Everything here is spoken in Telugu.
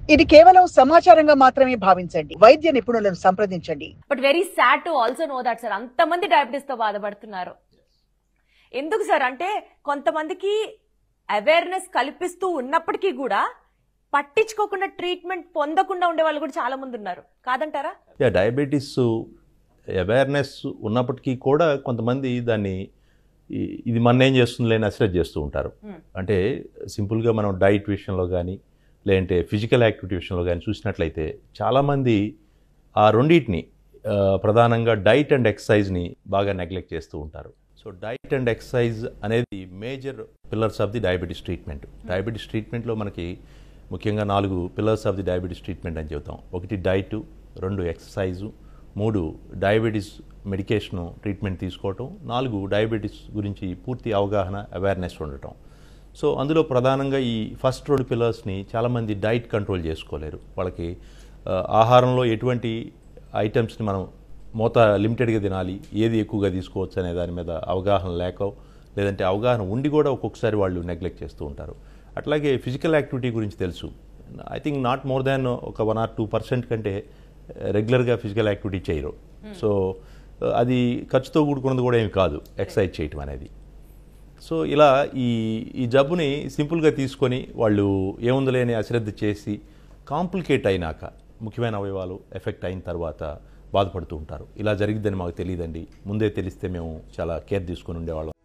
ఇది కేవలం సమాచారంగా మాత్రమే భావించండి వైద్య నిపుణులను సంప్రదించండి but very sad to also know that sir అంతమంది డయాబెటీస్ తో బాధపడుతున్నారు ఎందుకు సార్ అంటే కొంతమందికి అవేర్నెస్ కల్పిస్తూ ఉన్నప్పటికీ కూడా పట్టించుకోకుండా ట్రీట్మెంట్ పొందకుండా ఉండే వాళ్ళు కూడా చాలా మంది ఉన్నారు కాదంటారా యా డయాబెటీస్ అవేర్నెస్ ఉన్నప్పటికీ కూడా కొంతమంది దాన్ని ఈ- ఇది మన ఏం చేస్తుంది లేని అసెట్ చేస్తూ ఉంటారు Hmm. అంటే సింపుల్గా మనం డైట్ విషయంలో కానీ లేదంటే ఫిజికల్ యాక్టివిటీ విషయంలో కానీ చూసినట్లయితే చాలామంది ఆ రెండింటిని ఆ, ప్రధానంగా డైట్ అండ్ ఎక్సర్సైజ్ని బాగా నెగ్లెక్ట్ చేస్తూ ఉంటారు సో డైట్ అండ్ ఎక్సర్సైజ్ అనేది major pillars of the diabetes treatment diabetes ట్రీట్మెంట్లో మనకి ముఖ్యంగా నాలుగు pillars of the diabetes treatment అని చెబుతాం ఒకటి డైటు రెండు ఎక్సర్సైజు మూడు డయాబెటీస్ మెడికేషను ట్రీట్మెంట్ తీసుకోవటం నాలుగు డయాబెటీస్ గురించి పూర్తి అవగాహన అవేర్నెస్ ఉండటం సో అందులో ప్రధానంగా ఈ ఫస్ట్ రెండు పిల్లర్స్ని చాలామంది డైట్ కంట్రోల్ చేసుకోలేరు వాళ్ళకి ఆ, ఆహారంలో ఎటువంటి ఐటమ్స్ని మనం మూత లిమిటెడ్గా తినాలి ఏది ఎక్కువగా తీసుకోవచ్చు అనే దాని మీద అవగాహన లేక లేదంటే అవగాహన ఉండి కూడా ఒక్కొక్కసారి వాళ్ళు నెగ్లెక్ట్ చేస్తూ ఉంటారు అట్లాగే ఫిజికల్ యాక్టివిటీ గురించి తెలుసు I think not more than ఒక వన్ ఆర్ టూ పర్సెంట్ కంటే రెగ్యులర్గా ఫిజికల్ యాక్టివిటీ చేయరు సో అది ఖర్చుతో కూడుకున్నది కూడా ఏమి కాదు ఎక్సర్సైజ్ చేయటం అనేది సో ఇలా ఈ ఈ జబ్బుని సింపుల్గా తీసుకొని వాళ్ళు ఏముందిలే అని అశ్రద్ధ చేసి కాంప్లికేట్ అయినాక ముఖ్యమైన అవయవాలు ఎఫెక్ట్ అయిన తర్వాత బాధపడుతూ ఉంటారు ఇలా జరిగిద్దని మాకు తెలియదండి ముందే తెలిస్తే మేము చాలా కేర్ తీసుకుని ఉండేవాళ్ళం